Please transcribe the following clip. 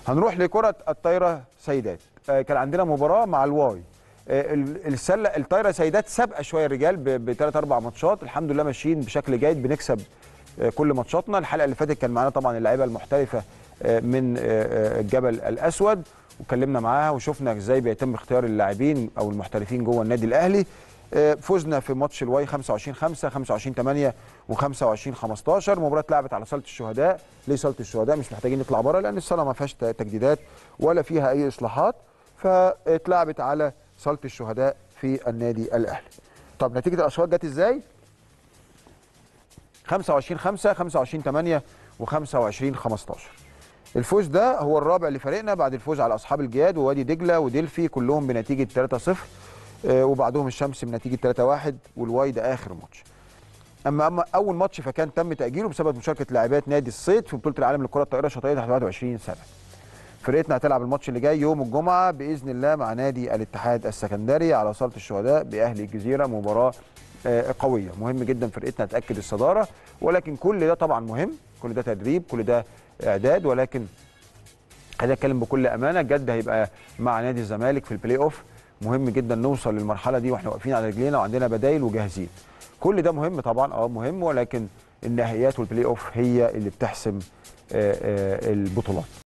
هنروح لكره الطايره سيدات آه، كان عندنا مباراه مع الواي آه، ال- السله الطايره سيدات سابقه شويه الرجال بثلاث اربع ماتشات الحمد لله ماشيين بشكل جيد بنكسب آه، كل ماتشاتنا الحلقه اللي فاتت كان معانا طبعا اللعيبه المحترفه آه، من آه، آه، الجبل الاسود وكلمنا معاها وشفنا ازاي بيتم اختيار اللاعبين او المحترفين جوه النادي الاهلي آه، فزنا في ماتش الواي 25 5 25 8 و25 15 مباراه اتلعبت على صاله الشهداء ليه صاله الشهداء مش محتاجين نطلع بره لان الصاله ما فيهاش تجديدات ولا فيها اي اصلاحات فاتلعبت على صاله الشهداء في النادي الاهلي طب نتيجه الاشواط جت ازاي 25 5 25 8 و25 15 الفوز ده هو الرابع لفريقنا بعد الفوز على اصحاب الجياد ووادي دجله وديلفي كلهم بنتيجه 3-0 آه، وبعدهم الشمس بنتيجه 3-1 والواي ده اخر ماتش اما اما اول ماتش فكان تم تاجيله بسبب مشاركه لاعبات نادي الصيد في بطوله العالم للكره الطائره الشاطئيه تحت 21 سنه فرقتنا هتلعب الماتش اللي جاي يوم الجمعه باذن الله مع نادي الاتحاد السكندري على صاله الشهداء باهلي الجزيره مباراه آه، قويه مهم جدا فرقتنا تاكد الصداره ولكن كل ده طبعا مهم كل ده تدريب كل ده اعداد ولكن خلينا نتكلم بكل امانه الجد هيبقى مع نادي الزمالك في البلاي اوف مهم جدا نوصل للمرحله دي واحنا واقفين على رجلينا وعندنا بدايل وجاهزين كل ده مهم طبعا اه مهم ولكن النهائيات والبلاي اوف هي اللي بتحسم آه، آه، البطولات